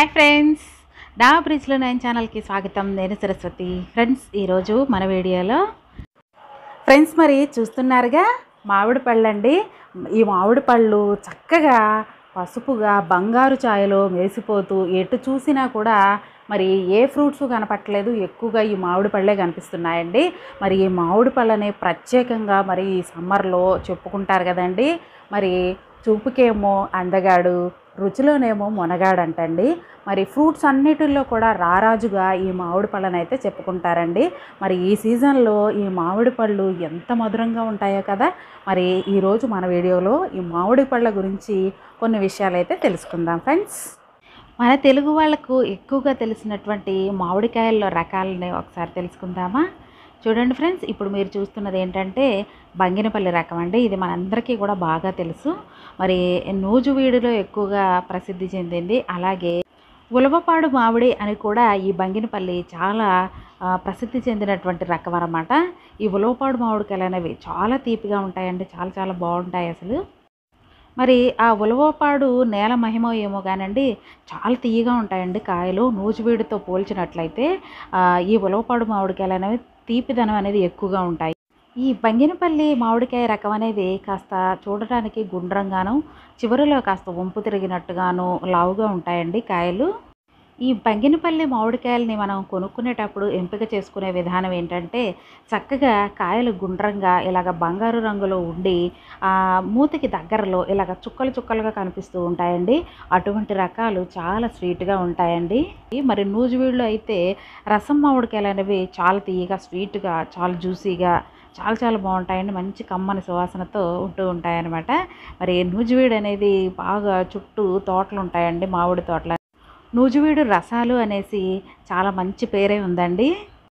hi friends నా బ్రిడ్జ్లో nine ఛానల్కి స్వాగతం నేను సరస్వతి ఫ్రెండ్స్ ఈరోజు మన వీడియోలో ఫ్రెండ్స్ మరి చూస్తున్నారుగా మామిడి పళ్ళు అండి ఈ మామిడి పళ్ళు చక్కగా పసుపుగా బంగారు ఛాయలో మెరిసిపోతూ ఎటు చూసినా కూడా మరి ఏ ఫ్రూట్స్ కనపట్లేదు ఎక్కువగా ఈ మామిడి పళ్ళే కనిపిస్తున్నాయండి మరి ఈ మామిడి పళ్ళని ప్రత్యేకంగా మరి ఈ సమ్మర్లో చెప్పుకుంటారు కదండి మరి చూపుకేమో అందగాడు రుచిలోనేమో మొనగాడంటండి మరి ఫ్రూట్స్ అన్నిటిల్లో కూడా రారాజుగా ఈ మామిడి పళ్ళని అయితే చెప్పుకుంటారండి మరి ఈ సీజన్లో ఈ మామిడి పళ్ళు ఎంత మధురంగా ఉంటాయో కదా మరి ఈరోజు మన వీడియోలో ఈ మామిడి పళ్ళ గురించి కొన్ని విషయాలు అయితే తెలుసుకుందాం ఫ్రెండ్స్ మన తెలుగు వాళ్ళకు ఎక్కువగా తెలిసినటువంటి మామిడికాయల్లో రకాలని ఒకసారి తెలుసుకుందామా చూడండి ఫ్రెండ్స్ ఇప్పుడు మీరు చూస్తున్నది ఏంటంటే బంగినపల్లి రకం అండి ఇది మనందరికీ కూడా బాగా తెలుసు మరి నూజువీడులో ఎక్కువగా ప్రసిద్ధి చెందింది అలాగే ఉలవపాడు మామిడి అని కూడా ఈ బంగినపల్లి చాలా ఆ, ప్రసిద్ధి చెందినటువంటి రకం అన్నమాట ఈ ఉలవపాడు మామిడికాయలు అనేవి చాలా తీపిగా ఉంటాయండి చాలా చాలా బాగుంటాయి అసలు మరి ఆ ఉలవపాడు నేల మహిమ ఏమో కానండి చాలా తీయగా ఉంటాయండి కాయలు నూజివీడితో పోల్చినట్లయితే ఆ, ఈ ఉలవపాడు మామిడికాయలు అనేవి తీపిదనం అనేది ఎక్కువగా ఉంటాయి ఈ బంగినపల్లి మామిడికాయ రకం అనేది కాస్త చూడటానికి గుండ్రంగాను చివరిలో కాస్త వంపు తిరిగినట్టుగాను లావుగా ఉంటాయండి కాయలు ఈ బంగినపల్లి మామిడికాయలని మనం కొనుక్కునేటప్పుడు ఎంపిక చేసుకునే విధానం ఏంటంటే చక్కగా కాయలు గుండ్రంగా ఇలాగ బంగారు రంగులో ఉండి ఆ మూతికి దగ్గరలో ఇలాగ చుక్కలు చుక్కలుగా కనిపిస్తూ ఉంటాయండి అటువంటి రకాలు చాలా స్వీట్గా ఉంటాయండి మరి నూజివీడులో అయితే రసం మామిడికాయలు అనేవి చాలా తీయగా స్వీట్గా చాలా జ్యూసీగా చాలా చాలా బాగుంటాయండి మంచి కమ్మని సువాసనతో ఉంటూ ఉంటాయన్నమాట మరి నూజివీడు అనేది బాగా చుట్టూ తోటలు ఉంటాయండి మామిడి తోటలు నూజివీడు రసాలు అనేసి చాలా మంచి పేరే ఉందండి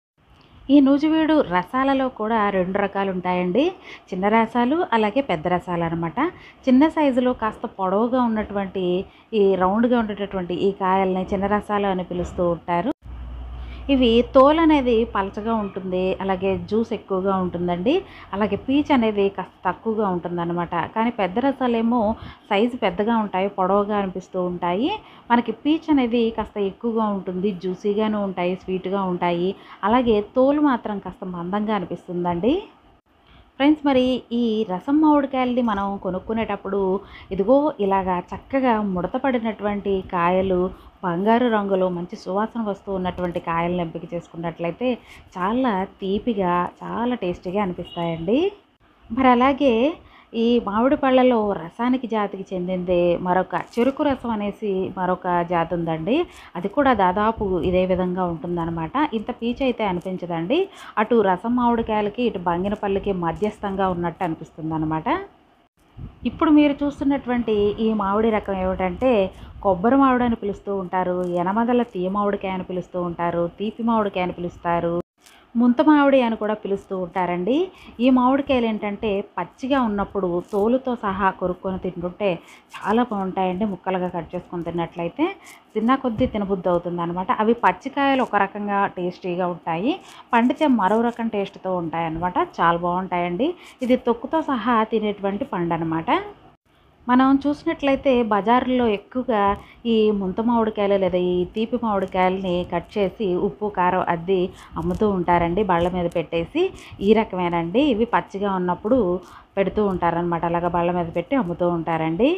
ఈ నూజివీడు రసాలలో కూడా రెండు రకాలు ఉంటాయండి చిన్న రసాలు అలాగే పెద్ద రసాలు అనమాట చిన్న సైజులో కాస్త పొడవుగా ఉన్నటువంటి ఈ రౌండ్గా ఉండేటటువంటి ఈ కాయల్ని చిన్న రసాలు అని పిలుస్తూ ఉంటారు ఇవి తోలు అనేది పలచగా ఉంటుంది అలాగే జ్యూస్ ఎక్కువగా ఉంటుందండి అలాగే పీచ్ అనేది కాస్త తక్కువగా ఉంటుందన్నమాట కానీ పెద్ద రసాలేమో సైజు పెద్దగా ఉంటాయి పొడవుగా అనిపిస్తూ ఉంటాయి మనకి పీచ్ అనేది కాస్త ఎక్కువగా ఉంటుంది జ్యూసీగాను ఉంటాయి స్వీట్గా ఉంటాయి అలాగే తోలు మాత్రం కాస్త మందంగా అనిపిస్తుందండి ఫ్రెండ్స్ మరి ఈ రసం మామిడికాయలని మనం కొనుక్కునేటప్పుడు ఇదిగో ఇలాగా చక్కగా ముడతపడినటువంటి కాయలు బంగారు రంగులో మంచి సువాసన వస్తూ ఉన్నటువంటి కాయలను ఎంపిక చేసుకున్నట్లయితే చాలా తీపిగా చాలా టేస్టీగా అనిపిస్తాయండి మరి అలాగే ఈ మామిడి పళ్ళలో రసానికి జాతికి చెందిందే మరొక చెరుకు రసం అనేసి మరొక జాతి ఉందండి అది కూడా దాదాపు ఇదే విధంగా ఉంటుందన్నమాట ఇంత పీచు అయితే అనిపించదండి అటు రసం మామిడికాయలకి ఇటు బంగినపల్లికి మధ్యస్థంగా ఉన్నట్టు అనిపిస్తుంది అనమాట ఇప్పుడు మీరు చూస్తున్నటువంటి ఈ మామిడి రకం ఏమిటంటే కొబ్బరి మామిడి అని పిలుస్తూ ఉంటారు ఎనమదల తీయ మామిడికాయ అని పిలుస్తూ ఉంటారు తీపి మామిడికాయ అని పిలుస్తారు ముంత మామిడి అని కూడా పిలుస్తూ ఉంటారండి ఈ మామిడికాయలు ఏంటంటే పచ్చిగా ఉన్నప్పుడు తోలుతో సహా కొరుక్కొని తింటుంటే చాలా బాగుంటాయండి ముక్కలుగా కట్ చేసుకొని తిన్నట్లయితే తిన్న కొద్దీ తినబుద్ధి అవుతుంది అనమాట అవి పచ్చికాయలు ఒక రకంగా టేస్టీగా ఉంటాయి పండితే మరో రకం టేస్ట్తో ఉంటాయి అన్నమాట చాలా బాగుంటాయండి ఇది తొక్కుతో సహా తినేటువంటి పండు అనమాట మనం చూసినట్లయితే బజార్లో ఎక్కువగా ఈ ముంత మామిడికాయలు లేదా ఈ తీపి మామిడికాయలని కట్ చేసి ఉప్పు కారం అద్ది అమ్ముతూ ఉంటారండి బళ్ళ మీద పెట్టేసి ఈ రకమేనండి ఇవి పచ్చిగా ఉన్నప్పుడు పెడుతూ ఉంటారనమాట అలాగ బళ్ళ మీద పెట్టి అమ్ముతూ ఉంటారండి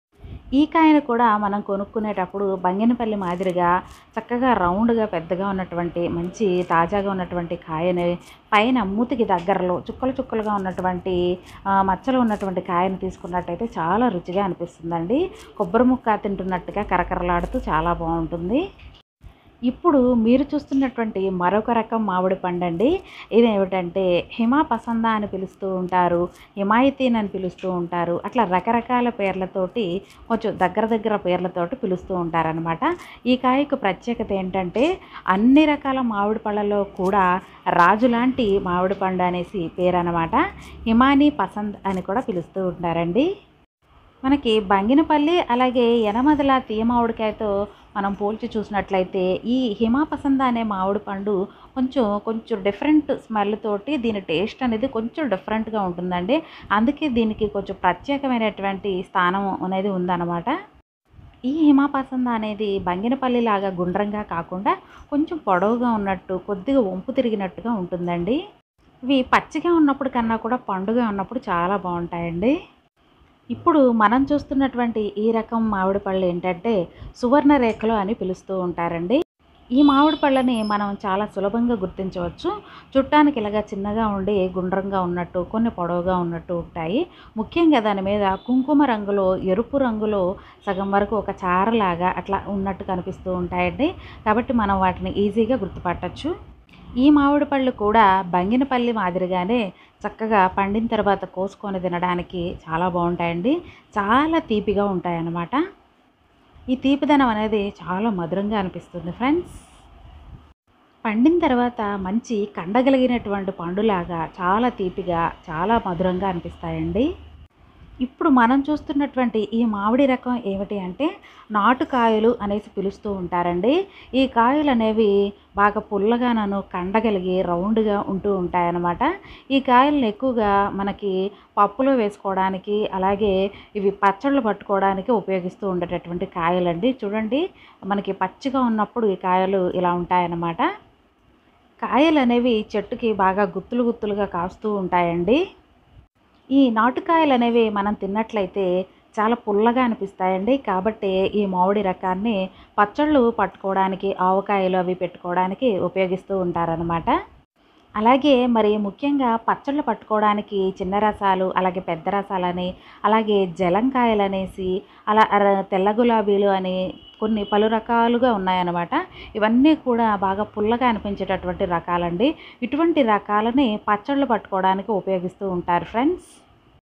ఈ కాయను కూడా మనం కొనుక్కునేటప్పుడు బంగినపల్లి మాదిరిగా చక్కగా రౌండ్గా పెద్దగా ఉన్నటువంటి మంచి తాజాగా ఉన్నటువంటి కాయని పైన మూతికి దగ్గరలో చుక్కలు చుక్కలుగా ఉన్నటువంటి ఆ, మచ్చలు ఉన్నటువంటి కాయను తీసుకున్నట్టయితే చాలా రుచిగా అనిపిస్తుందండి కొబ్బరి ముక్క తింటున్నట్టుగా కరకరలాడుతూ చాలా బాగుంటుంది ఇప్పుడు మీరు చూస్తున్నటువంటి మరొక రకం మామిడి పండు అండి ఇది ఏమిటంటే హిమా పసంద అని పిలుస్తూ ఉంటారు హిమాయతీన్ అని పిలుస్తూ ఉంటారు అట్లా రకరకాల పేర్లతోటి కొంచెం దగ్గర దగ్గర పేర్లతోటి పిలుస్తూ ఉంటారనమాట ఈ కాయకు ప్రత్యేకత ఏంటంటే అన్ని రకాల మామిడి పళ్ళలో కూడా రాజు లాంటి మామిడి పండు అనేసి పేరు అనమాట హిమానీ పసంద్ అని కూడా పిలుస్తూ ఉంటారండి మనకి బంగినపల్లి అలాగే ఎనమదల తీయ మామిడికాయతో మనం పోల్చి చూసినట్లయితే ఈ హిమాపసంద అనే మామిడి పండు కొంచెం కొంచెం డిఫరెంట్ స్మెల్ తోటి దీని టేస్ట్ అనేది కొంచెం డిఫరెంట్గా ఉంటుందండి అందుకే దీనికి కొంచెం ప్రత్యేకమైనటువంటి స్థానం అనేది ఉందన్నమాట ఈ హిమాపసంద అనేది బంగినపల్లి లాగా గుండ్రంగా కాకుండా కొంచెం పొడవుగా ఉన్నట్టు కొద్దిగా వంపు తిరిగినట్టుగా ఉంటుందండి ఇవి పచ్చిగా ఉన్నప్పుడు కన్నా కూడా పండుగ ఉన్నప్పుడు చాలా బాగుంటాయండి ఇప్పుడు మనం చూస్తున్నటువంటి ఈ రకం మామిడి పళ్ళు ఏంటంటే సువర్ణ రేఖలు అని పిలుస్తూ ఉంటారండి ఈ మామిడి పళ్ళని మనం చాలా సులభంగా గుర్తించవచ్చు చుట్టానికి ఇలాగా చిన్నగా ఉండి గుండ్రంగా ఉన్నట్టు కొన్ని పొడవుగా ఉన్నట్టు ఉంటాయి ముఖ్యంగా దాని మీద కుంకుమ రంగులో ఎరుపు రంగులో సగం వరకు ఒక చారలాగా అట్లా ఉన్నట్టు కనిపిస్తూ ఉంటాయండి కాబట్టి మనం వాటిని ఈజీగా గుర్తుపట్టచ్చు ఈ మామిడి పళ్ళు కూడా బంగినపల్లి మాదిరిగానే చక్కగా పండిన తర్వాత కోసుకొని తినడానికి చాలా బాగుంటాయండి చాలా తీపిగా ఉంటాయన్నమాట ఈ తీపిదనం అనేది చాలా మధురంగా అనిపిస్తుంది ఫ్రెండ్స్ పండిన తర్వాత మంచి కండగలిగినటువంటి పండులాగా చాలా తీపిగా చాలా మధురంగా అనిపిస్తాయండి ఇప్పుడు మనం చూస్తున్నటువంటి ఈ మామిడి రకం ఏమిటి అంటే నాటుకాయలు అనేసి పిలుస్తూ ఉంటారండి ఈ కాయలు అనేవి బాగా పుల్లగానను కండగలిగి రౌండ్గా ఉంటూ ఉంటాయన్నమాట ఈ కాయలను ఎక్కువగా మనకి పప్పులో వేసుకోవడానికి అలాగే ఇవి పచ్చళ్ళు పట్టుకోవడానికి ఉపయోగిస్తూ ఉండేటటువంటి కాయలండి చూడండి మనకి పచ్చిగా ఉన్నప్పుడు ఈ కాయలు ఇలా ఉంటాయన్నమాట కాయలు అనేవి చెట్టుకి బాగా గుత్తులు గుత్తులుగా కాస్తూ ఉంటాయండి ఈ నాటుకాయలు అనేవి మనం తిన్నట్లయితే చాలా పుల్లగా అనిపిస్తాయండి కాబట్టి ఈ మామిడి రకాన్ని పచ్చళ్ళు పట్టుకోవడానికి ఆవకాయలు అవి పెట్టుకోవడానికి ఉపయోగిస్తూ ఉంటారనమాట అలాగే మరి ముఖ్యంగా పచ్చళ్ళు పట్టుకోవడానికి చిన్న రసాలు అలాగే పెద్ద రసాలని అలాగే జలంకాయలు అనేసి అలా ర- తెల్ల గులాబీలు అని కొన్ని పలు రకాలుగా ఉన్నాయన్నమాట ఇవన్నీ కూడా బాగా పుల్లగా అనిపించేటటువంటి రకాలండి ఇటువంటి రకాలని పచ్చళ్ళు పట్టుకోవడానికి ఉపయోగిస్తూ ఉంటారు ఫ్రెండ్స్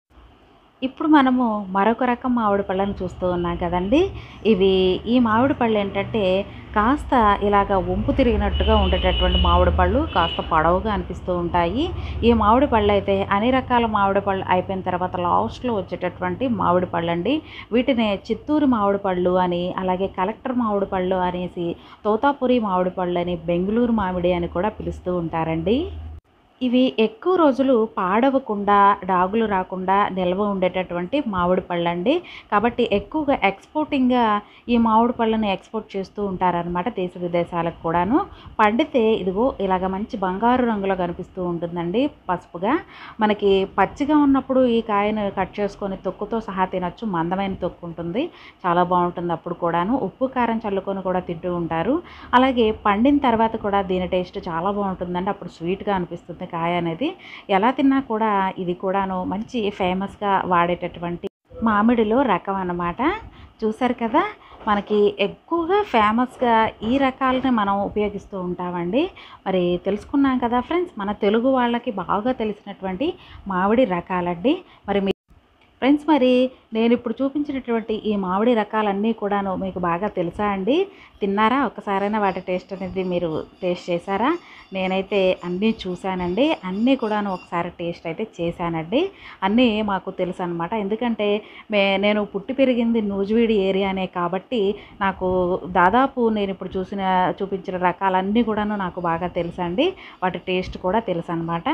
ఇప్పుడు మనము మరొక రకం మామిడి పళ్ళని చూస్తూ ఉన్నాం కదండి ఇవి ఈ మామిడి పళ్ళు ఏంటంటే కాస్త ఇలాగ వంపు తిరిగినట్టుగా ఉండేటటువంటి మామిడి పళ్ళు కాస్త పొడవుగా అనిపిస్తూ ఉంటాయి ఈ మామిడి పళ్ళు అయితే అన్ని రకాల మామిడి పళ్ళు అయిపోయిన తర్వాత లాస్ట్లో వచ్చేటటువంటి మామిడి పళ్ళు అండి వీటిని చిత్తూరు మామిడి పళ్ళు అని అలాగే కలెక్టర్ మామిడి పళ్ళు అనేసి తోతాపురి మామిడి పళ్ళు అని బెంగళూరు మామిడి అని కూడా పిలుస్తూ ఉంటారండి ఇవి ఎక్కువ రోజులు పాడవకుండా డాగులు రాకుండా నిల్వ ఉండేటటువంటి మామిడి పళ్ళండి కాబట్టి ఎక్కువగా ఎక్స్పోర్టింగ్గా ఈ మామిడి పళ్ళని ఎక్స్పోర్ట్ చేస్తూ ఉంటారనమాట దేశ విదేశాలకు కూడాను పండితే ఇదిగో ఇలాగ మంచి బంగారు రంగులో కనిపిస్తూ ఉంటుందండి పసుపుగా మనకి పచ్చిగా ఉన్నప్పుడు ఈ కాయను కట్ చేసుకొని తొక్కుతో సహా తినొచ్చు మందమైన తొక్కు ఉంటుంది చాలా బాగుంటుంది అప్పుడు కూడాను ఉప్పు కారం చల్లుకొని కూడా తింటూ ఉంటారు అలాగే పండిన తర్వాత కూడా దీని టేస్ట్ చాలా బాగుంటుందండి అప్పుడు స్వీట్గా అనిపిస్తుంది కాయ అనేది ఎలా తిన్నా కూడా ఇది కూడాను మంచి ఫేమస్గా వాడేటటువంటి మామిడిలో రకం అన్నమాట చూసారు కదా మనకి ఎక్కువగా ఫేమస్గా ఈ రకాలని మనం ఉపయోగిస్తూ ఉంటామండి మరి తెలుసుకున్నాం కదా ఫ్రెండ్స్ మన తెలుగు వాళ్ళకి బాగా తెలిసినటువంటి మామిడి రకాలండి మరి మీ ఫ్రెండ్స్ మరి నేను ఇప్పుడు చూపించినటువంటి ఈ మామిడి రకాలన్నీ కూడాను మీకు బాగా తెలుసా అండి తిన్నారా ఒకసారైనా వాటి టేస్ట్ అనేది మీరు టేస్ట్ చేశారా నేనైతే అన్నీ చూశానండి అన్నీ కూడాను ఒకసారి టేస్ట్ అయితే చేశానండి అన్నీ మాకు తెలుసు అనమాట ఎందుకంటే మే నేను పుట్టి పెరిగింది నూజివీడి ఏరియానే కాబట్టి నాకు దాదాపు నేను ఇప్పుడు చూసిన చూపించిన రకాలన్నీ కూడాను నాకు బాగా తెలుసండి వాటి టేస్ట్ కూడా తెలుసు అనమాట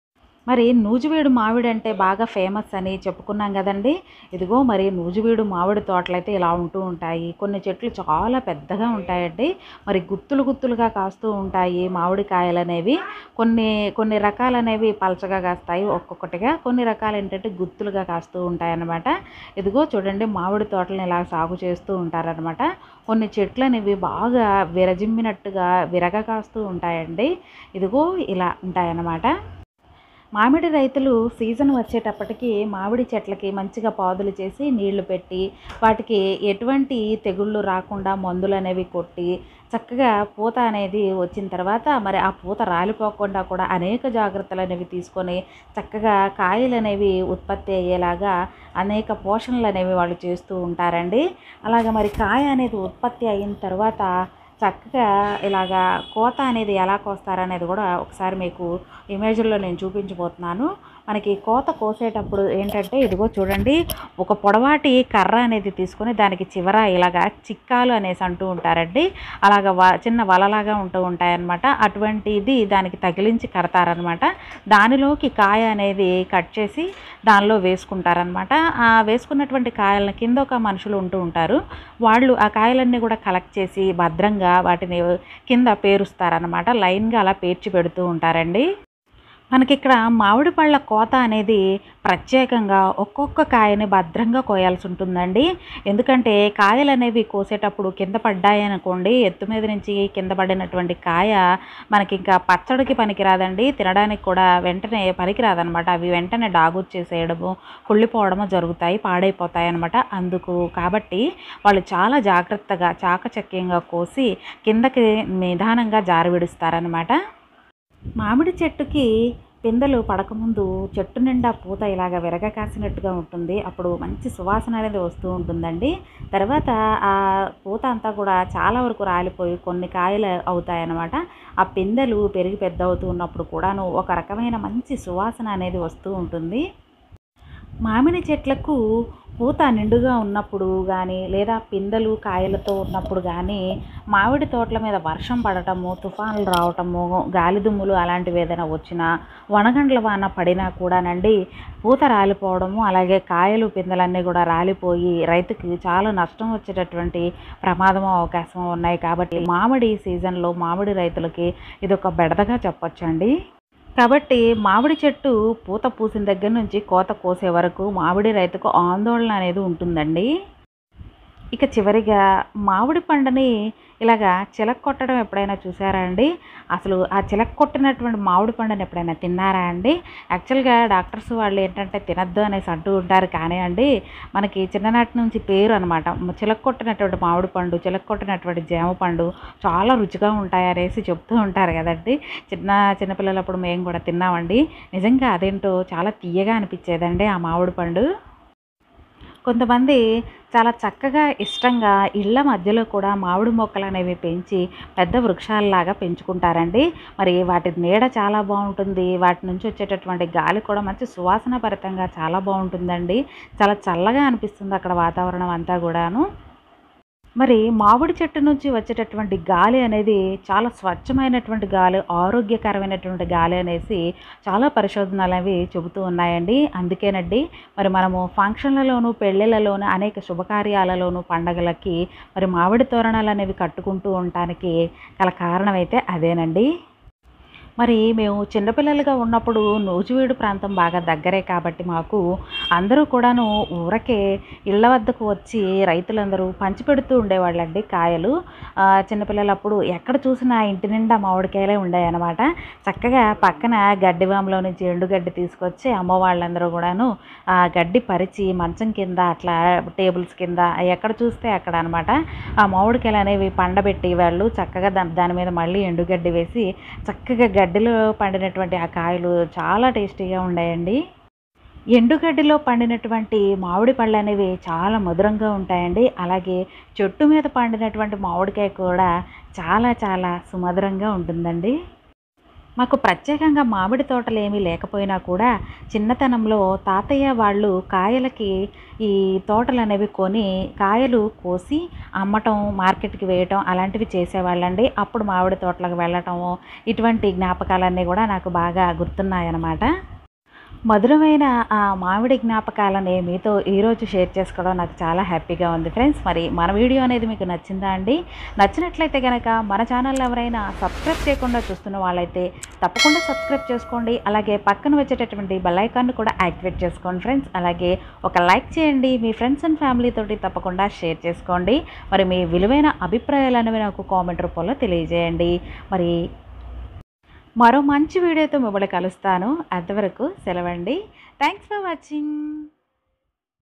మరి నూజివీడు మామిడి అంటే బాగా ఫేమస్ అని చెప్పుకున్నాం కదండి ఇదిగో మరి నూజివీడు మామిడి తోటలు అయితే ఇలా ఉంటూ ఉంటాయి కొన్ని చెట్లు చాలా పెద్దగా ఉంటాయండి మరి గుత్తులు గుత్తులుగా కాస్తూ ఉంటాయి మామిడి కాయలు అనేవి కొన్ని కొన్ని రకాలు అనేవి పలచగా కాస్తాయి ఒక్కొక్కటిగా కొన్ని రకాలు ఏంటంటే గుత్తులుగా కాస్తూ ఉంటాయి అన్నమాట ఇదిగో చూడండి మామిడి తోటలను ఇలా సాగు చేస్తూ ఉంటారనమాట కొన్ని చెట్లు అనేవి బాగా విరజిమ్మినట్టుగా విరగ కాస్తూ ఉంటాయండి ఇదిగో ఇలా ఉంటాయన్నమాట మామిడి రైతులు సీజన్ వచ్చేటప్పటికి మామిడి చెట్లకి మంచిగా పాదులు చేసి నీళ్లు పెట్టి వాటికి ఎటువంటి తెగుళ్ళు రాకుండా మందులు అనేవి కొట్టి చక్కగా పూత అనేది వచ్చిన తర్వాత మరి ఆ పూత రాలిపోకుండా కూడా అనేక జాగ్రత్తలు అనేవి తీసుకొని చక్కగా కాయలు అనేవి ఉత్పత్తి అయ్యేలాగా అనేక పోషణలు అనేవి వాళ్ళు చేస్తూ ఉంటారండి అలాగ మరి కాయ అనేది ఉత్పత్తి అయిన తర్వాత చక్కగా ఇలాగా కోత అనేది ఎలా కోస్తారనేది కూడా ఒకసారి మీకు ఇమేజ్లో నేను చూపించబోతున్నాను మనకి కోత కోసేటప్పుడు ఏంటంటే ఇదిగో చూడండి ఒక పొడవాటి కర్ర అనేది తీసుకొని దానికి చివర ఇలాగా చిక్కాలు అనేసి అంటూ ఉంటారండి అలాగ వ చిన్న వలలాగా ఉంటూ ఉంటాయన్నమాట అటువంటిది దానికి తగిలించి కడతారనమాట దానిలోకి కాయ అనేది కట్ చేసి దానిలో వేసుకుంటారనమాట ఆ వేసుకున్నటువంటి కాయలను కింద ఒక మనుషులు ఉంటూ ఉంటారు వాళ్ళు ఆ కాయలన్నీ కూడా కలెక్ట్ చేసి భద్రంగా వాటిని కింద పేరుస్తారనమాట లైన్గా అలా పేర్చి పెడుతూ ఉంటారండి మనకి ఇక్కడ మామిడి పళ్ళ కోత అనేది ప్రత్యేకంగా ఒక్కొక్క కాయని భద్రంగా కోయాల్సి ఉంటుందండి ఎందుకంటే కాయలు అనేవి కోసేటప్పుడు కింద పడ్డాయనుకోండి ఎత్తు మీద నుంచి కింద పడినటువంటి కాయ మనకి ఇంకా పచ్చడికి పనికిరాదండి తినడానికి కూడా వెంటనే పనికిరాదనమాట అవి వెంటనే డాగొచ్చేసేయడము కుళ్ళిపోవడము జరుగుతాయి పాడైపోతాయి అనమాట అందుకు కాబట్టి వాళ్ళు చాలా జాగ్రత్తగా చాకచక్యంగా కోసి కిందకి నిదానంగా జారవిడుస్తారనమాట మామిడి చెట్టుకి పిందెలు పడకముందు చెట్టు నిండా పూత ఇలాగ విరగ కాసినట్టుగా ఉంటుంది అప్పుడు మంచి సువాసన అనేది వస్తూ ఉంటుందండి తర్వాత ఆ పూత అంతా కూడా చాలా వరకు రాలిపోయి కొన్ని కాయలు అవుతాయన్నమాట ఆ పిందెలు పెరిగి పెద్ద అవుతూ ఉన్నప్పుడు కూడాను ఒక రకమైన మంచి సువాసన అనేది వస్తూ ఉంటుంది మామిడి చెట్లకు పూత నిండుగా ఉన్నప్పుడు కానీ లేదా పిందెలు కాయలతో ఉన్నప్పుడు కానీ మామిడి తోటల మీద వర్షం పడటము తుఫానులు రావటము గాలిదుమ్ములు అలాంటివి ఏదైనా వచ్చినా వనగండ్ల వాన పడినా కూడానండి పూత రాలిపోవడము అలాగే కాయలు పిందెలన్నీ కూడా రాలిపోయి రైతుకి చాలా నష్టం వచ్చేటటువంటి ప్రమాదం అవకాశం ఉన్నాయి కాబట్టి మామిడి సీజన్లో మామిడి రైతులకి ఇది ఒక బెడదగా చెప్పొచ్చండి కాబట్టి మామిడి చెట్టు పూత పూసిన దగ్గర నుంచి కోత కోసే వరకు మామిడి రైతుకు ఆందోళన అనేది ఉంటుందండి ఇక చివరిగా మామిడి పండుని ఇలాగా చిలక కొట్టడం ఎప్పుడైనా చూసారా అండి అసలు ఆ చిలక కొట్టినటువంటి మామిడి పండుని ఎప్పుడైనా తిన్నారా అండి యాక్చువల్గా డాక్టర్స్ వాళ్ళు ఏంటంటే తినద్దు అనేసి అంటూ ఉంటారు కానీ అండి మనకి చిన్ననాటి నుంచి పేరు అనమాట చిలక కొట్టినటువంటి మామిడి పండు చిలక కొట్టినటువంటి జామ పండు చాలా రుచిగా ఉంటాయి అనేసి చెప్తూ ఉంటారు కదండి చిన్న చిన్నపిల్లలప్పుడు మేము కూడా తిన్నామండి నిజంగా అదేంటో చాలా తీయగా అనిపించేదండి ఆ మామిడి పండు కొంతమంది చాలా చక్కగా ఇష్టంగా ఇళ్ళ మధ్యలో కూడా మామిడి మొక్కలు అనేవి పెంచి పెద్ద వృక్షాలలాగా పెంచుకుంటారండి మరి వాటి నీడ చాలా బాగుంటుంది వాటి నుంచి వచ్చేటటువంటి గాలి కూడా మంచి సువాసన భరితంగా చాలా బాగుంటుందండి చాలా చల్లగా అనిపిస్తుంది అక్కడ వాతావరణం అంతా కూడాను మరి మామిడి చెట్టు నుంచి వచ్చేటటువంటి గాలి అనేది చాలా స్వచ్ఛమైనటువంటి గాలి ఆరోగ్యకరమైనటువంటి గాలి అనేసి చాలా పరిశోధనలు అవి చెబుతూ ఉన్నాయండి అందుకేనండి మరి మనము ఫంక్షన్లలోను పెళ్ళిళ్ళలోను అనేక శుభకార్యాలలోను పండగలకి మరి మామిడి తోరణాలు అనేవి కట్టుకుంటూ ఉండటానికి గల కారణం అయితే అదేనండి మరి మేము చిన్నపిల్లలుగా ఉన్నప్పుడు నూజివీడు ప్రాంతం బాగా దగ్గరే కాబట్టి మాకు అందరూ కూడాను ఊరకే ఇళ్ళ వద్దకు వచ్చి రైతులందరూ పంచిపెడుతూ ఉండేవాళ్ళండి కాయలు ఆ, చిన్నపిల్లలప్పుడు ఎక్కడ చూసినా ఇంటి నిండా మామిడికాయలే ఉండేవన్నమాట చక్కగా పక్కన గడ్డివాములో నుంచి ఎండుగడ్డి తీసుకొచ్చి అమ్మ వాళ్ళందరూ కూడాను ఆ గడ్డి పరిచి మంచం కింద అట్లా టేబుల్స్ కింద ఎక్కడ చూస్తే అక్కడ అనమాట ఆ మామిడికాయలు అనేవి పండబెట్టి వాళ్ళు చక్కగా దాని దాని మీద మళ్ళీ ఎండుగడ్డి వేసి చక్కగా గడ్డిలో పండినటువంటి ఆ కాయలు చాలా టేస్టీగా ఉన్నాయండి ఎండుగడ్డిలో పండినటువంటి మామిడి పళ్ళు అనేవి చాలా మధురంగా ఉంటాయండి అలాగే చెట్టు మీద పండినటువంటి మామిడికాయ కూడా చాలా చాలా సుమధురంగా ఉంటుందండి మాకు ప్రత్యేకంగా మామిడి తోటలు ఏమీ లేకపోయినా కూడా చిన్నతనంలో తాతయ్య వాళ్ళు కాయలకి ఈ తోటలు అనేవి కొని కాయలు కోసి అమ్మటం మార్కెట్కి వేయటం అలాంటివి చేసేవాళ్ళండి అప్పుడు మామిడి తోటలకు వెళ్ళటము ఇటువంటి జ్ఞాపకాలన్నీ కూడా నాకు బాగా గుర్తున్నాయన్నమాట మధురమైన ఆ మామిడి జ్ఞాపకాలని మీతో ఈరోజు షేర్ చేసుకోవడం నాకు చాలా హ్యాపీగా ఉంది ఫ్రెండ్స్ మరి మన వీడియో అనేది మీకు నచ్చిందా అండి నచ్చినట్లయితే కనుక మన ఛానల్ ఎవరైనా సబ్స్క్రైబ్ చేయకుండా చూస్తున్న వాళ్ళైతే తప్పకుండా సబ్స్క్రైబ్ చేసుకోండి అలాగే పక్కన వచ్చేటటువంటి బెల్ ఐకాన్ని కూడా యాక్టివేట్ చేసుకోండి ఫ్రెండ్స్ అలాగే ఒక లైక్ చేయండి మీ ఫ్రెండ్స్ అండ్ ఫ్యామిలీ తోటి తప్పకుండా షేర్ చేసుకోండి మరి మీ విలువైన అభిప్రాయాలు అనేవి నాకు కామెంట్ రూపంలో తెలియజేయండి మరి మరో మంచి వీడియోతో మిమ్మల్ని కలుస్తాను అంతవరకు సెలవండి థ్యాంక్స్ ఫర్ వాచింగ్